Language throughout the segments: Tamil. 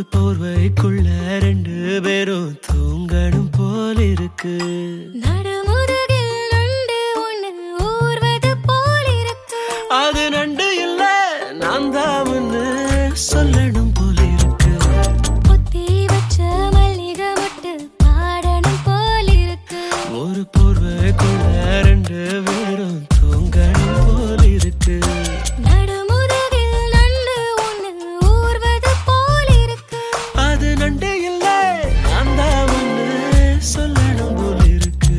போர்வைக்குள்ள ரெண்டு பேரும் தூங்கணும் போல் இருக்கு நடுமுதுகில் நண்டு ஒண்ணு ஊர்வது போல் இருக்கு அது நண்டு இல்ல நான் தான் சொல்லணும் போல் இருக்கு பொத்தி வச்ச மல்லிகை மொட்டு பாடணும் போல் இருக்கு ஒரு போர்வைக்குள்ள ரெண்டு பேரும் தூங்கணும் போல் இருக்கு நடுமுதுகில் நண்டு ஒண்ணு ஊர்வது போல் இருக்கு அது நண்டு இல்ல நான் தான் சொல்லணும் போல் இருக்கு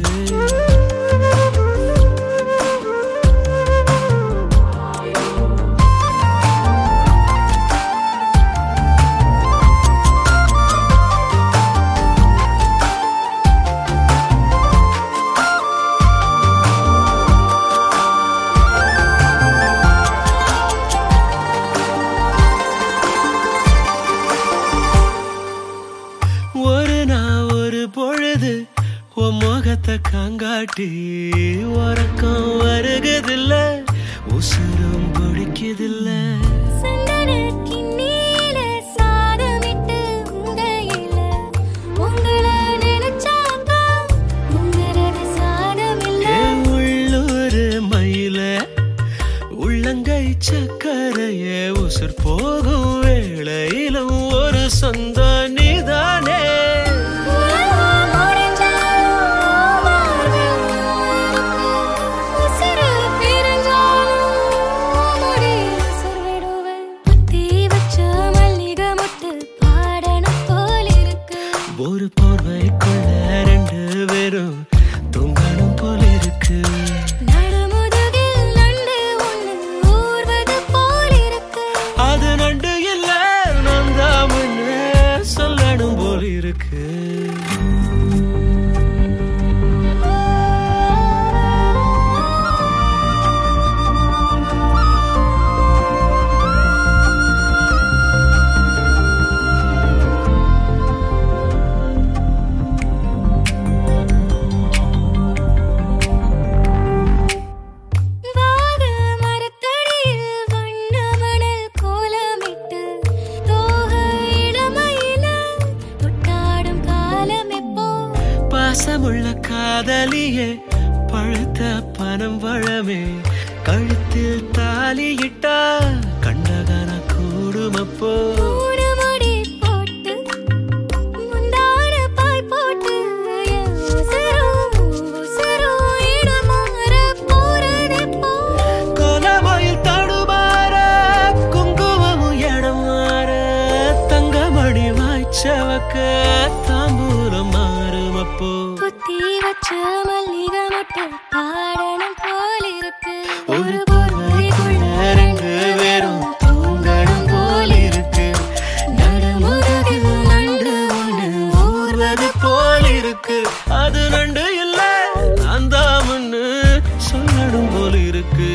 ஒரு நாள் ஒரு பொழுது உன் முகத்தை காங்காட்டி உறக்கம் வருகுதில்ல உசுரும் பிடிக்குதில்ல சந்தனத்தின் நீல சாதமிட்டு உங்கையில உங்களை நினைச்சாக்கா உங்களது சாதமில்ல என் உள்ளூர் மயில உள்ளங்கை சக்கரைய உசுர் போகும் வேளையிலும் ஒரு சொந்த நீதானே உலகம் முடிஞ்சாலும் மார்பில் உசுரு பிரிஞ்சாலும் முடியில் உசுர் விடுவேன். புத்தி வச்ச மல்லிகை மொட்டு பாடணும் போல் இருக்கு ஒரு போர்வைக்குள்ள ரெண்டு பேரும் தூங்கணும் போல இருக்கு நடுமுதுகில் நண்டு ஒண்ணு ஊர்வது போல் இருக்கு அது நண்டு இல்ல நான் தான் சொல்லணும் போல இருக்கு வாக மரத்தடியில் வண்ண மணல் கோலமிட்டு தோக இளமையில தொட்டாடும் காலம் எப்போ பாசமுள்ள காதலியே பழுத்த பனம் வளமே கழுத்தில் தாலியிட்டா கண்டகன கூடுமப்போ மூணு முடி போட்டு முந்தான பாய் போட்டு என் உசுரும் உசுரும் இடமாற போறதெப்போ கோலமயில் தடுமாற குங்குமமும் இடம் மாற தங்கமணி வாய்ச்சவக்க தாம்பூலம் மாறுமப்போ புத்தி வச்ச மல்லிகை மட்டும் பாடணும் போல் இருக்கு ஒரு போர்வைக்குள்ள ரெண்டு பேரும் தூங்கணும் போல் இருக்கு நடுமுதுகில் நண்டு ஒண்ணு ஊர்வது போல் இருக்கு அது நண்டு இல்ல அந்த முன்னு சொல்லணும் போல் இருக்கு